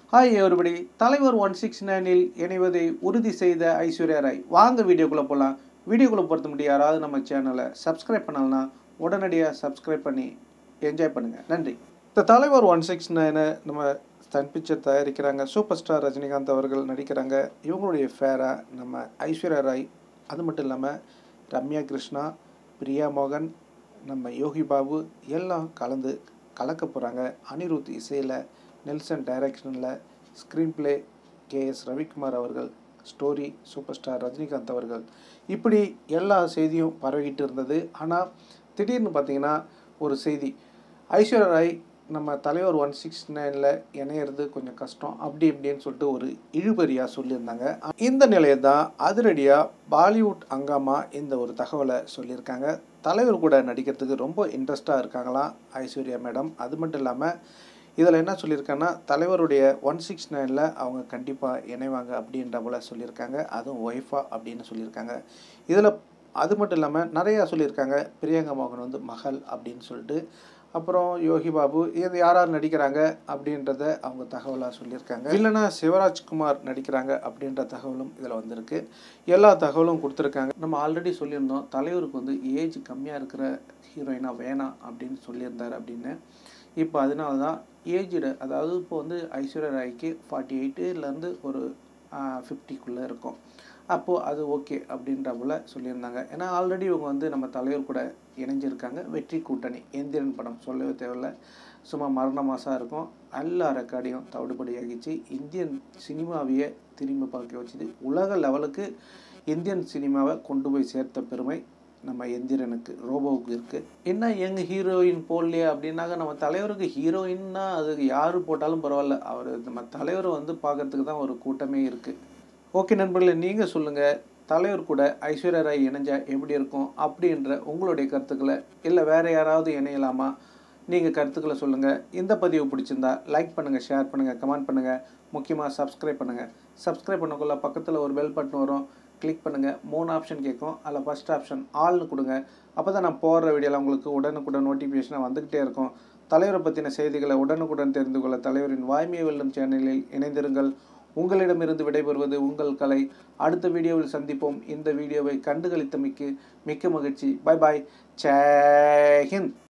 hi everybody தலைவர் one six நைனில் இணைவதை உறுதி செய்த ஐஸ்வர்யா ராய் வாங்க வீடியோக்குள்ளே போகலாம் வீடியோக்குள்ளே பொறுத்த முடியும் யாராவது நம்ம சேனலை சப்ஸ்கிரைப் பண்ணலன்னா உடனடியாக சப்ஸ்கிரைப் பண்ணி என்ஜாய் பண்ணுங்கள் நன்றி இந்த தலைவர் ஒன் சிக்ஸ் நைனை நம்ம சன் பிக்சர் தயாரிக்கிறாங்க சூப்பர் ஸ்டார் ரஜினிகாந்த் அவர்கள் நடிக்கிறாங்க இவங்களுடைய ஃபேராக நம்ம ஐஸ்வர்யா ராய் அது மட்டும் இல்லாமல் ரம்யா கிருஷ்ணா பிரியா மோகன் நம்ம யோகி பாபு எல்லாம் கலந்து கலக்க போகிறாங்க அனிருத் இசையில் நெல்சன் டைரக்ஷனில் screen play K S Ravikumar அவர்கள் ஸ்டோரி சூப்பர் ஸ்டார் ரஜினிகாந்த் அவர்கள் இப்படி எல்லா செய்தியும் பரவிக்கிட்டு இருந்தது ஆனால் திடீர்னு பார்த்தீங்கன்னா ஒரு செய்தி ஐஸ்வர்யா ராய் நம்ம தலைவர் ஒன் சிக்ஸ் நைனில் இணையிறது கொஞ்சம் கஷ்டம் அப்படி இப்படின்னு சொல்லிட்டு ஒரு இழுபறியாக சொல்லியிருந்தாங்க இந்த நிலையை தான் அதிரடியாக பாலிவுட் அங்காமா இந்த ஒரு தகவலை சொல்லியிருக்காங்க தலைவர் கூட நடிக்கிறதுக்கு ரொம்ப இன்ட்ரெஸ்டாக இருக்காங்களாம் ஐஸ்வர்யா மேடம் அது மட்டும் இல்லாமல் இதில் என்ன சொல்லியிருக்காங்கன்னா தலைவருடைய ஒன் சிக்ஸ் நைனில் அவங்க கண்டிப்பாக இணைவாங்க அப்படின்ற போல் சொல்லியிருக்காங்க அதுவும் ஒய்ஃபா அப்படின்னு சொல்லியிருக்காங்க இதில் அது மட்டும் இல்லாமல் நிறையா சொல்லியிருக்காங்க பிரியங்கா மோகன் வந்து மகள் அப்படின்னு சொல்லிட்டு அப்புறம் யோகி பாபு இது யார் யார் நடிக்கிறாங்க அப்படின்றத அவங்க தகவலாக சொல்லியிருக்காங்க இல்லைன்னா சிவராஜ்குமார் நடிக்கிறாங்க அப்படின்ற தகவலும் இதில் வந்திருக்கு எல்லா தகவலும் கொடுத்துருக்காங்க நம்ம ஆல்ரெடி சொல்லியிருந்தோம் தலைவருக்கு வந்து ஏஜ் கம்மியாக இருக்கிற ஹீரோயினாக வேணாம் அப்படின்னு சொல்லியிருந்தார் அப்படின்னு இப்போ அதனால தான் ஏஜ்டு அதாவது இப்போ வந்து ஐஸ்வர்யா ராய்க்கு ஃபார்ட்டி எயிட்டுலேருந்து ஒரு ஃபிஃப்டிக்குள்ளே இருக்கும் அப்போது அது ஓகே அப்படின்ற போல் சொல்லியிருந்தாங்க ஏன்னா ஆல்ரெடி இவங்க வந்து நம்ம தலைவர் கூட இணைஞ்சிருக்காங்க வெற்றி கூட்டணி எந்திரன் படம் சொல்லவே தேவையில்ல சும்மா மரண மாதம் இருக்கும் எல்லா ரெக்கார்டையும் தவிடுபடியாகிச்சு இந்தியன் சினிமாவையே திரும்பி பார்க்க வச்சுது உலக லெவலுக்கு இந்தியன் சினிமாவை கொண்டு போய் சேர்த்த பெருமை நம்ம எந்திரனுக்கு ரோபோவுக்கு இருக்குது என்ன எங்கள் ஹீரோயின் போடலையே அப்படின்னாக்க நம்ம தலைவருக்கு ஹீரோயின்னா அது யார் போட்டாலும் பரவாயில்ல அவர் நம்ம தலைவரை வந்து பார்க்கறதுக்கு தான் ஒரு கூட்டமே இருக்குது ஓகே நண்பர்களே நீங்கள் சொல்லுங்கள் தலைவர் கூட ஐஸ்வர்யா ராய் இணைஞ்சா எப்படி இருக்கும் அப்படின்ற உங்களுடைய கருத்துக்களை இல்லை வேறு யாராவது இணையலாமா நீங்கள் கருத்துக்களை சொல்லுங்கள் இந்த பதிவு பிடிச்சிருந்தா லைக் பண்ணுங்கள் ஷேர் பண்ணுங்கள் கமெண்ட் பண்ணுங்கள் முக்கியமாக சப்ஸ்கிரைப் பண்ணுங்கள் சப்ஸ்கிரைப் பண்ணக்குள்ள பக்கத்தில் ஒரு பெல் பட்டன் வரும் கிளிக் பண்ணுங்கள் மூணு ஆப்ஷன் கேட்கும் அதில் ஃபஸ்ட் ஆப்ஷன் ஆல்னு கொடுங்க அப்போ தான் நான் போடுற வீடியோவில் உங்களுக்கு உடனுக்குடன் நோட்டிஃபிகேஷனாக வந்துக்கிட்டே இருக்கும் தலைவரை பற்றின செய்திகளை உடனுக்குடன் தெரிந்து கொள்ள தலைவரின் வாய்மையை வெல்லும் சேனலில் இணைந்திருங்கள் உங்களிடமிருந்து விடைபெறுவது உங்கள் கலை அடுத்த வீடியோவில் சந்திப்போம் இந்த வீடியோவை கண்டுகளித்தமைக்கு மிக்க மகிழ்ச்சி பாய் பாய் ஜெய் ஹிந்த்